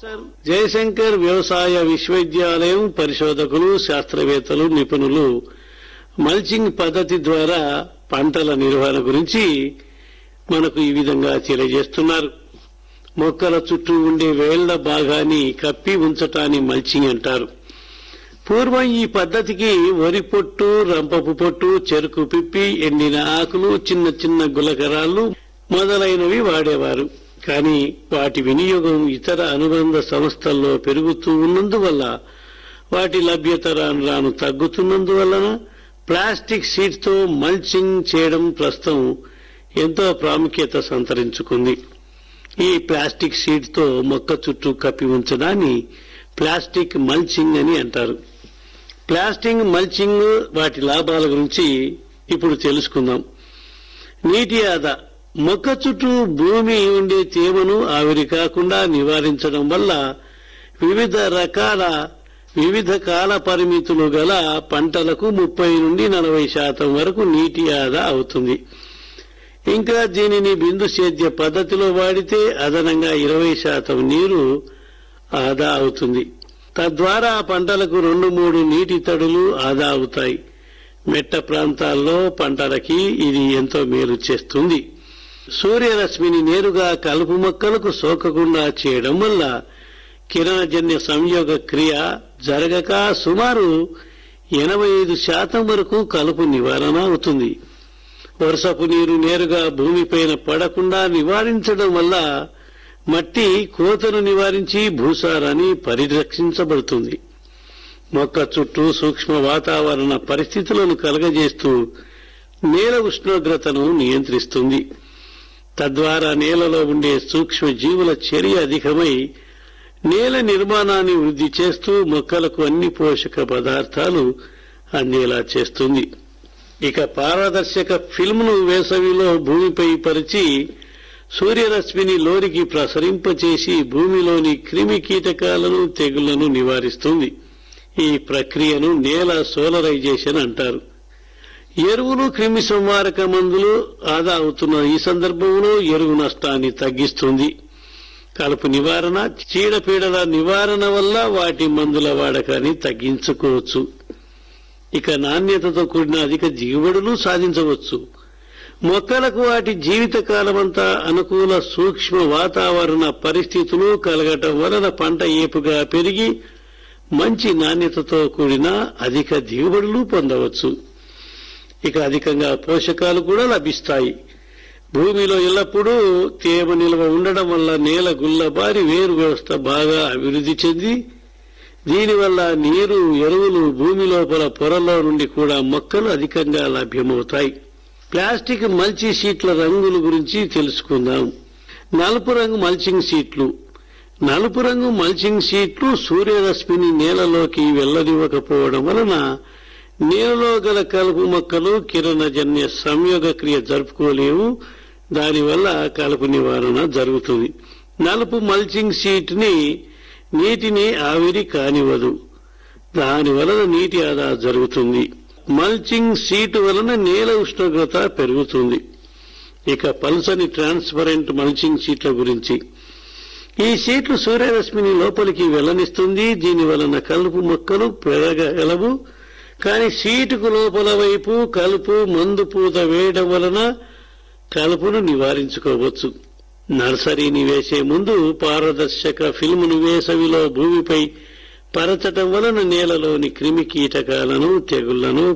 జయశంకర్ వ్యవసాయ విశ్వవిద్యాలయం పరిశోధకులు శాస్త్రవేత్తలు నిపుణులు మల్చింగ్ పద్ధతి ద్వారా పంటల నిర్వహణ గురించి మనకు ఈ విధంగా తెలియజేస్తున్నారు మొక్కల చుట్టూ ఉండే వేళ్ల భాగాన్ని కప్పి ఉంచటాన్ని మల్చింగ్ అంటారు పూర్వం ఈ పద్ధతికి వరి పొట్టు రంపపు పొట్టు చెరుకు పిప్పి ఎండిన ఆకులు చిన్న చిన్న గులకరాళ్ళు మొదలైనవి వాడేవారు కానీ వాటి వినియోగం ఇతర అనుబంధ సంస్థల్లో పెరుగుతూ ఉన్నందువల్ల వాటి లభ్యత రాను రాను తగ్గుతున్నందువలన ప్లాస్టిక్ షీట్తో మల్చింగ్ చేయడం ప్రస్తుతం ఎంతో ప్రాముఖ్యత సంతరించుకుంది ఈ ప్లాస్టిక్ షీట్తో మొక్క చుట్టూ కప్పి ఉంచడాన్ని ప్లాస్టిక్ మల్చింగ్ అని అంటారు ప్లాస్టిక్ మల్చింగ్ వాటి లాభాల గురించి ఇప్పుడు తెలుసుకుందాం నీటి ఆదా మొక్క చుట్టూ భూమి ఉండే తేమను ఆవిరి కాకుండా నివారించడం వల్ల వివిధ రకాల వివిధ కాల పరిమితులు గల పంటలకు ముప్పై నుండి నలభై శాతం వరకు నీటి ఆదా అవుతుంది ఇంకా దీనిని బిందు సేద్య పద్ధతిలో వాడితే అదనంగా ఇరవై శాతం నీరు ఆదా అవుతుంది తద్వారా పంటలకు రెండు మూడు నీటి తడులు ఆదా అవుతాయి మెట్ట ప్రాంతాల్లో పంటలకి ఇది ఎంతో మేలు చేస్తుంది సూర్యరశ్మిని నేరుగా కలుపు మొక్కలకు సోకకుండా చేయడం వల్ల కిరణజన్య సంయోగ క్రియ జరగక సుమారు ఎనభై ఐదు శాతం వరకు కలుపు నివారణ అవుతుంది వర్షపు నీరు నేరుగా భూమిపైన పడకుండా నివారించడం వల్ల మట్టి కోతను నివారించి భూసారాన్ని పరిరక్షించబడుతుంది మొక్క చుట్టూ సూక్ష్మ వాతావరణ పరిస్థితులను కలగజేస్తూ నేల ఉష్ణోగ్రతను నియంత్రిస్తుంది తద్వారా నేలలో ఉండే సూక్ష్మ జీవుల చర్య అధికమై నేల నిర్మాణాన్ని వృద్ధి చేస్తూ మొక్కలకు అన్ని పోషక పదార్థాలు అందేలా చేస్తుంది ఇక పారదర్శక ఫిల్మ్ను వేసవిలో భూమిపై పరిచి సూర్యరశ్మిని లోనికి ప్రసరింపచేసి భూమిలోని క్రిమి కీటకాలను తెగుళ్లను నివారిస్తుంది ఈ ప్రక్రియను నేల సోలరైజేషన్ అంటారు ఎరువులు క్రిమి సంహారక మందులు ఆదా అవుతున్న ఈ సందర్భంలో ఎరువు నష్టాన్ని తగ్గిస్తుంది కలుపు నివారణ చీడపీడల నివారణ వల్ల వాటి మందుల వాడకాన్ని తగ్గించుకోవచ్చు ఇక నాణ్యతతో కూడిన అధిక దిగుబడులు సాధించవచ్చు మొక్కలకు వాటి జీవిత కాలమంతా అనుకూల సూక్ష్మ వాతావరణ పరిస్థితులు కలగటం వలన పంట ఏపుగా పెరిగి మంచి నాణ్యతతో కూడిన అధిక దిగుబడులు పొందవచ్చు ఇక అధికంగా పోషకాలు కూడా లభిస్తాయి భూమిలో ఎల్లప్పుడూ తేమ నిల్వ ఉండడం వల్ల నేల గుల్లబారి వేరు వ్యవస్థ బాగా అభివృద్ధి చెంది దీనివల్ల నీరు ఎరువులు భూమి లోపల పొరలో నుండి కూడా మొక్కలు అధికంగా లభ్యమవుతాయి ప్లాస్టిక్ మల్చి షీట్ల రంగుల గురించి తెలుసుకుందాం నలుపు రంగు మల్చింగ్ షీట్లు నలుపు రంగు మల్చింగ్ షీట్లు సూర్యరశ్మిని నేలలోకి వెళ్లనివ్వకపోవడం వలన నేలలో గల కలుపు మొక్కలు కిరణజన్య సంయోగ క్రియ జరుపుకోలేవు దానివల్ల కలుపు నివారణ జరుగుతుంది నలుపు మల్చింగ్ షీట్ ని నీటిని ఆవిరి కానివ్వదు దాని వలన నీటి ఆదా జరుగుతుంది మల్చింగ్ షీట్ వలన నేల ఉష్ణోగ్రత పెరుగుతుంది ఇక పల్సని ట్రాన్స్పరెంట్ మల్చింగ్ షీట్ల గురించి ఈ షీట్లు సూర్యరశ్మిని లోపలికి వెళ్లనిస్తుంది దీని వలన కలుపు మొక్కలు పెరగగలవు కానీ షీటుకు లోపల వైపు కలుపు మందు పూత వేయడం వలన కలుపును నివారించుకోవచ్చు నర్సరీని వేసే ముందు పారదర్శక ఫిల్మును వేసవిలో భూమిపై పరచటం వలన నేలలోని క్రిమి కీటకాలను తెగుళ్లను